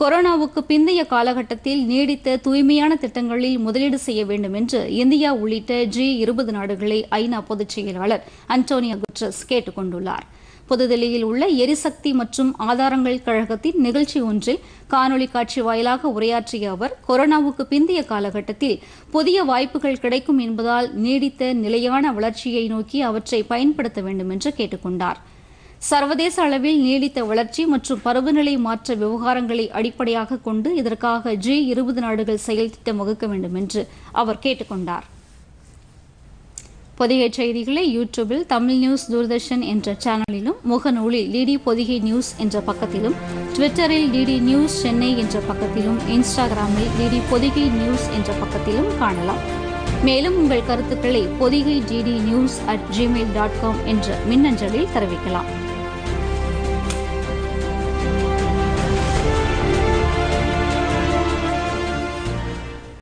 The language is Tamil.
கொரோனாவுக்கு பிந்தைய காலகட்டத்தில் நீடித்த தூய்மையான திட்டங்களில் முதலீடு செய்ய வேண்டும் என்று இந்தியா உள்ளிட்ட ஜி இருபது நாடுகளை ஐநா பொதுச் செயலாளர் அன்டோனியோ குட்ரஸ் கேட்டுக் கொண்டுள்ளார் புதுதில்லியில் உள்ள எரிசக்தி மற்றும் ஆதாரங்கள் கழகத்தின் நிகழ்ச்சி ஒன்றில் காணொலி காட்சி வாயிலாக உரையாற்றிய அவர் கொரோனாவுக்கு பிந்தைய காலகட்டத்தில் புதிய வாய்ப்புகள் கிடைக்கும் என்பதால் நீடித்த நிலையான வளர்ச்சியை நோக்கி அவற்றை பயன்படுத்த வேண்டும் என்று கேட்டுக் கொண்டார் சர்வதேச அளவில் நீடித்த வளர்ச்சி மற்றும் பருவநிலை மாற்ற விவகாரங்களை அடிப்படையாக கொண்டு இதற்காக ஜி இருபது நாடுகள் செயல் திட்டம் வகுக்க வேண்டும் என்று அவர் கேட்டுக் கொண்டார் பொதிகை செய்திகளை யூடியூபில் தமிழ் நியூஸ் தூர்தர்ஷன் என்ற சேனலிலும் முகநூலில் டிடி பொதிகை நியூஸ் என்ற பக்கத்திலும் ட்விட்டரில் டிடி நியூஸ் சென்னை என்ற பக்கத்திலும் இன்ஸ்டாகிராமில் டிடி பொதிகை நியூஸ் என்ற பக்கத்திலும் காணலாம் மேலும் உங்கள் கருத்துக்களை Podhigai DD news at Gmail dot com என்ற மின்னஞ்சலில் தெரிவிக்கலாம்